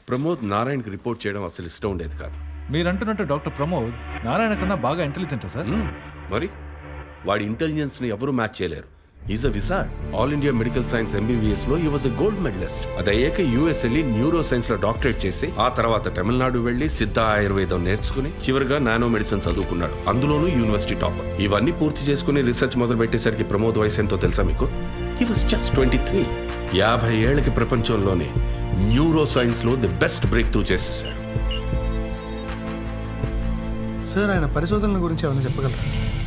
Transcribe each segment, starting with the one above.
Pramod నారాయణకి report చేయడం అసలు ఇష్టం ఉండేది కాదు మీరంటున్నట్టు డాక్టర్ ప్రమోద్ నారాయణ కన్నా బాగా ఇంటెలిజెంటా సార్ మ్మ్. మరి వాడి ఇంటెలిజెన్స్ని ఎవరూ మ్యాచ్ చేయలేరు is a wizard All India medical science MBBS లో ఈ వాజ్ అ గోల్డ్ మెడలిస్ట్ అది అయ్యాక యూఎస్ వెళ్ళి న్యూరో సైన్స్ లో డాక్టరేట్ చేసి ఆ తర్వాత తమిళనాడు వెళ్ళి సిద్ధ ఆయుర్వేదం నేర్చుకుని చివరిగా నానో మెడిసిన్ చదువుకున్నాడు అందులోనూ యూనివర్సిటీ టాపర్ ఇవన్నీ పూర్తి చేసుకుని రీసెర్చ్ మొదలు పెట్టేసరికి ప్రమోద్ వయసు ఎంతో తెలుసా మీకు he was just twenty three యాభై ఏళ్ళకి ప్రపంచంలోనే న్యూరో సైన్స్ లో ది బెస్ట్ బ్రేక్ త్రూ చేసేసారు సార్ ఆయన పరిశోధనల గురించి ఏమైనా చెప్పగలరా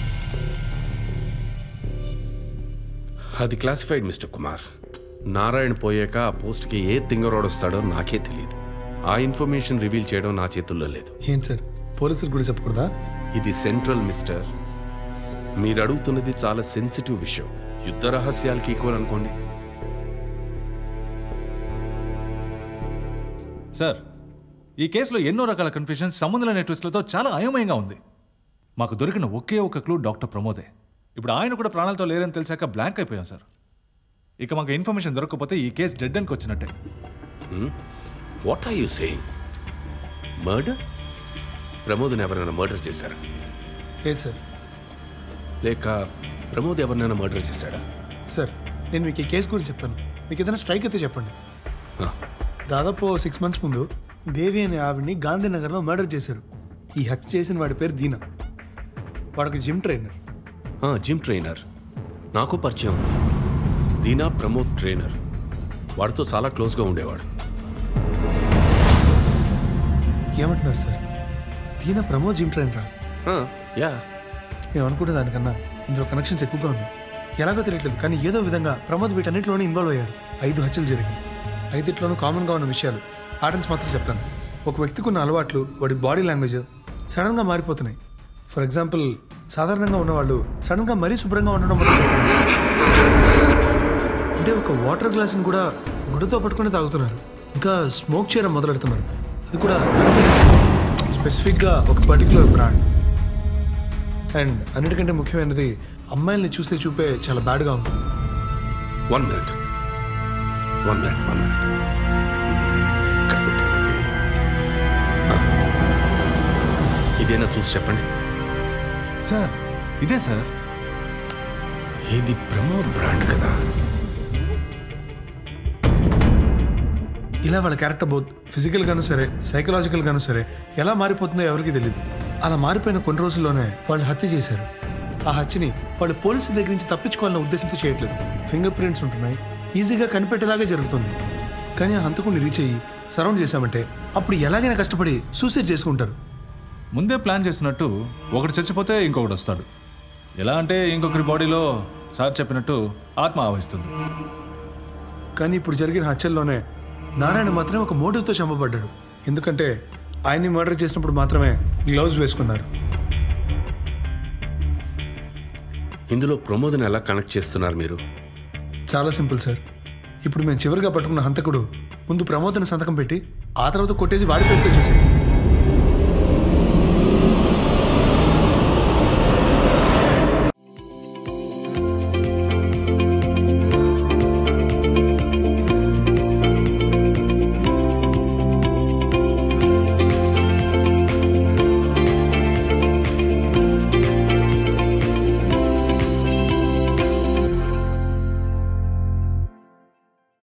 అది క్లాసిఫైడ్ మిస్టర్ కుమార్ నారాయణ పోయాక ఆ పోస్ట్కి ఏ తింగరోడు వస్తాడో నాకే తెలియదు ఆ ఇన్ఫర్మేషన్ రివీల్ చేయడం నా చేతుల్లో లేదు ఏంటి సార్ పోలీసులు కూడా చెప్పకూడదా ఇది సెంట్రల్ మిస్టర్ మీరు అడుగుతున్నది చాలా సెన్సిటివ్ విషయం యుద్ధ రహస్యాలకి ఈక్వల్ అనుకోండి సార్ ఈ కేసులో ఎన్నో రకాల కన్ఫ్యూజన్స్ సంబంధం లేని ట్విస్ట్లతో చాలా అయోమయంగా ఉంది మాకు దొరికిన ఒకే ఒక క్లూ డాక్టర్ ప్రమోదే ఇప్పుడు ఆయన కూడా ప్రాణాలతో లేరని తెలిసాక బ్లాంక్ అయిపోయాం సార్ ఇక మాకు ఇన్ఫర్మేషన్ దొరకకపోతే ఈ కేసు డెడ్ అనికి వచ్చినట్టే what are you saying murder ప్రమోద్ని ఎవరైనా మర్డర్ చేశారా లేదు సార్ లేక ప్రమోద్ ఎవరినైనా మర్డర్ చేశాడా సార్ నేను మీకు ఈ కేసు గురించి చెప్తాను మీకు ఏదైనా స్ట్రైక్ అయితే చెప్పండి ఆ, దాదాపు సిక్స్ మంత్స్ ముందు దేవి అనే ఆవిడ్ని గాంధీనగర్లో మర్డర్ చేశారు ఈ హత్య చేసిన వాడి పేరు దీనా వాడొక జిమ్ ట్రైనర్ ఆ, జిమ్ ట్రైనర్ నాకు పరిచయం ఉంది దీనా ప్రమోద్ ట్రైనర్ వాడితో చాలా క్లోజ్గా ఉండేవాడు ఏమంటున్నారు సార్ దీనా ప్రమోద్ జిమ్ ట్రైనరా ఆ, యా మేము అనుకునే దానికన్నా ఇందులో కనెక్షన్స్ ఎక్కువగా ఉన్నాయి ఎలాగో తెలియట్లేదు కానీ ఏదో విధంగా ప్రమోద్ వీటన్నిటిలోనే ఇన్వాల్వ్ అయ్యారు ఐదు హత్యలు జరిగాయి ఐదిట్లోనూ కామన్గా ఉన్న విషయాలు ప్యాటర్న్స్ మాత్రం చెప్తాను ఒక వ్యక్తికి ఉన్న అలవాట్లు వాడి బాడీ లాంగ్వేజ్ సడన్గా మారిపోతున్నాయి ఫర్ ఎగ్జాంపుల్ సాధారణంగా ఉన్నవాళ్ళు సడన్గా మరీ శుభ్రంగా ఉండడం మొదలుపెడుతున్నారు అంటే ఒక వాటర్ గ్లాస్ని కూడా గుడ్డతో పట్టుకొని తాగుతున్నారు ఇంకా స్మోక్ చేయడం మొదలెడుతున్నారు అది కూడా స్పెసిఫిక్గా ఒక పర్టికులర్ బ్రాండ్ అండ్ అన్నిటికంటే ముఖ్యమైనది అమ్మాయిల్ని చూస్తే చూపే చాలా బ్యాడ్గా ఉంది one minute one minute one minute ఇక్కడ పెట్టాను ఇది. ఆ. ఇదేనా చూసి చెప్పండి సార్ ఇదే సార్ ఇది ప్రమోద్ బ్రాండ్ కదా ఇలా వాళ్ళ క్యారెక్టర్ బోత్ ఫిజికల్ గాను సరే సైకలాజికల్ గాను సరే ఎలా మారిపోతుందో ఎవరికీ తెలియదు అలా మారిపోయిన కొన్ని రోజుల్లోనే వాళ్ళు హత్య చేశారు ఆ హత్యని వాళ్ళు పోలీసుల దగ్గర నుంచి తప్పించుకోవాలన్న ఉద్దేశంతో చేయట్లేదు ఫింగర్ ప్రింట్స్ ఉంటున్నాయి ఈజీగా కనిపెట్టేలాగే జరుగుతుంది కానీ ఆ హంతకుని రీచ్ అయ్యి సరౌండ్ చేశామంటే అప్పుడు ఎలాగైనా కష్టపడి సూసైడ్ చేసుకుంటారు ముందే ప్లాన్ చేసినట్టు ఒకటి చచ్చిపోతే ఇంకొకటి వస్తాడు ఎలా అంటే ఇంకొకరి బాడీలో సార్ చెప్పినట్టు ఆత్మ ఆవహిస్తుంది కానీ ఇప్పుడు జరిగిన హత్యల్లోనే నారాయణ మాత్రమే ఒక మోటివ్తో చంపబడ్డాడు ఎందుకంటే ఆయన్ని మర్డర్ చేసినప్పుడు మాత్రమే గ్లౌజ్ వేసుకున్నారు ఇందులో ప్రమోద్ని ఎలా కనెక్ట్ చేస్తున్నారు మీరు చాలా సింపుల్ సార్ ఇప్పుడు మేము చివరిగా పట్టుకున్న హంతకుడు ముందు ప్రమోదన సంతకం పెట్టి ఆ తర్వాత కొట్టేసి వాడి పేరుతో చేశాడు